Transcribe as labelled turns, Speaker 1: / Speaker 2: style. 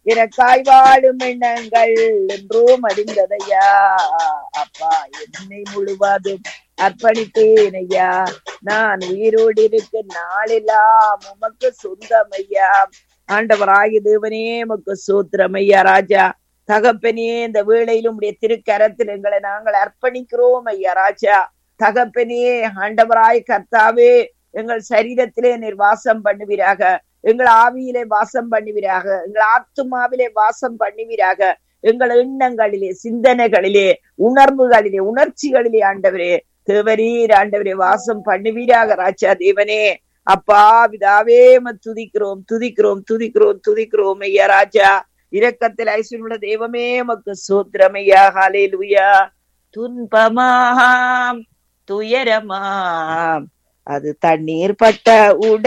Speaker 1: எனக்காய் வாழும் எண்ணங்கள் என்றும் அறிந்ததையா அப்பா என்னை முழுவதும் அர்ப்பணித்தேன் ஐயா நான் உயிரோடு இருக்க நாளெல்லாம் உமக்கு சொந்தம் ஐயா ஆண்டவராகி தேவனே உமக்கு சூத்திரம் ஐயா ராஜா தகப்பனே இந்த வேளையிலும் உடைய திருக்கரத்தில் எங்களை நாங்கள் அர்ப்பணிக்கிறோம் ஐயா ராஜா தகப்பனே ஆண்டவராய் கர்த்தாவே எங்கள் சரீரத்திலே நீர் வாசம் பண்ணுவீராக எங்கள் ஆவியிலே வாசம் பண்ணுவீராக எங்கள் ஆத்துமாவிலே வாசம் பண்ணுவீராக எங்கள் எண்ணங்களிலே சிந்தனைகளிலே உணர்வுகளிலே உணர்ச்சிகளிலே ஆண்டவரே தேவரீர் ஆண்டவரே வாசம் பண்ணுவீராக ராஜா தேவனே அப்பா பிதாவே உம்மை துதிக்கிறோம் துதிக்கிறோம் துதிக்கிறோம் துதிக்கிறோம் ஐயா ராஜா இரக்கத்தில் ஐஸ்வர்யுள்ள தெய்வமே உமக்கு சூத்திரம் ஐயா ஹalleluya துன்பமாம் துயரமாம் அது தண்ணீர் பட்ட உட